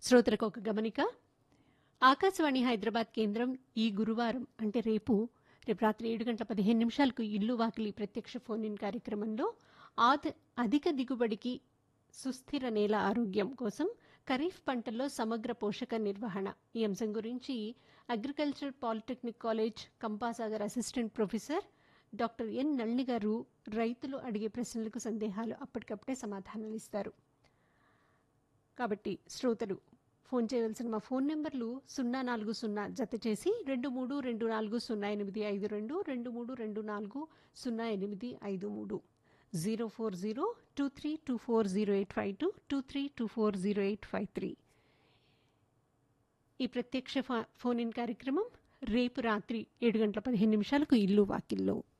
శ్రోతలకు ఒక గమనిక ఆకాశవాణి హైదరాబాద్ కేంద్రం ఈ గురువారం అంటే రేపు రేపు రాత్రి ఏడు గంటల పదిహేను నిమిషాలకు ఇల్లు వాకిలి ప్రత్యక్ష ఫోన్ ఇన్ కార్యక్రమంలో ఆద అధిక దిగుబడికి సుస్థిర నేల ఆరోగ్యం కోసం ఖరీఫ్ పంటల్లో సమగ్ర పోషక నిర్వహణ ఈ అంశం గురించి agriculture polytechnic college Kampasagar assistant professor doctor N Nalini గారు రైతులు అడిగే ప్రశ్నలకు సందేహాలు అప్పటికప్పుడే సమాధానాలు ఇస్తారు కాబట్టి శ్రోతలు ఫోన్ చేయవలసిన మా ఫోన్ నెంబర్లు సున్నా నాలుగు సున్నా జత చేసి రెండు మూడు రెండు నాలుగు సున్నా ఎనిమిది ఐదు రెండు రెండు మూడు రెండు నాలుగు సున్నా ఎనిమిది ఐదు మూడు zero four zero two three two four zero eight five two two three two four zero eight five three ఈ ప్రత్యక్ష ఫోన్ ఇన్ కార్యక్రమం రేపు రాత్రి ఏడు గంటల పదిహేను నిమిషాలకు ఇల్లు వాకిల్లో